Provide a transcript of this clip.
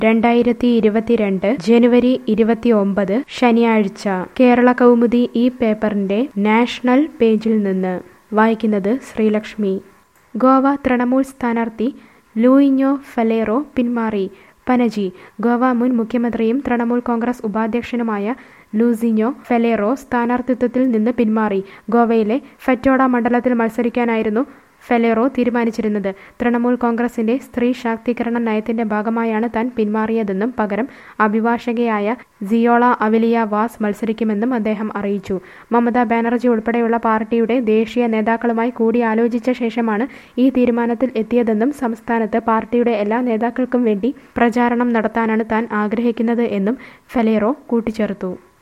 രണ്ടായിരത്തി ഇരുപത്തിരണ്ട് ജനുവരി ഇരുപത്തിയൊമ്പത് ശനിയാഴ്ച കേരള കൗമുദി ഈ പേപ്പറിന്റെ നാഷണൽ പേജിൽ നിന്ന് വായിക്കുന്നത് ശ്രീലക്ഷ്മി ഗോവ തൃണമൂൽ സ്ഥാനാർത്ഥി ലൂയിഞ്ഞോ ഫലേറോ പിന്മാറി പനജി ഗോവ മുൻ മുഖ്യമന്ത്രിയും തൃണമൂൽ കോൺഗ്രസ് ഉപാധ്യക്ഷനുമായ ലൂസിഞ്ഞോ ഫെലേറോ സ്ഥാനാർത്ഥിത്വത്തിൽ നിന്ന് പിന്മാറി ഗോവയിലെ ഫെറ്റോഡ മണ്ഡലത്തിൽ മത്സരിക്കാനായിരുന്നു ഫെലേറോ തീരുമാനിച്ചിരുന്നത് തൃണമൂൽ കോൺഗ്രസിന്റെ സ്ത്രീ ശാക്തീകരണ നയത്തിന്റെ ഭാഗമായാണ് താൻ പിന്മാറിയതെന്നും പകരം അഭിഭാഷകയായ സിയോള അവിലിയ വാസ് മത്സരിക്കുമെന്നും അദ്ദേഹം അറിയിച്ചു മമതാ ബാനർജി ഉൾപ്പെടെയുള്ള പാർട്ടിയുടെ ദേശീയ നേതാക്കളുമായി കൂടിയാലോചിച്ച ശേഷമാണ് ഈ തീരുമാനത്തിൽ എത്തിയതെന്നും സംസ്ഥാനത്ത് പാർട്ടിയുടെ എല്ലാ നേതാക്കൾക്കും വേണ്ടി പ്രചാരണം നടത്താനാണ് താൻ ആഗ്രഹിക്കുന്നത് എന്നും ഫെലേറോ കൂട്ടിച്ചേർത്തു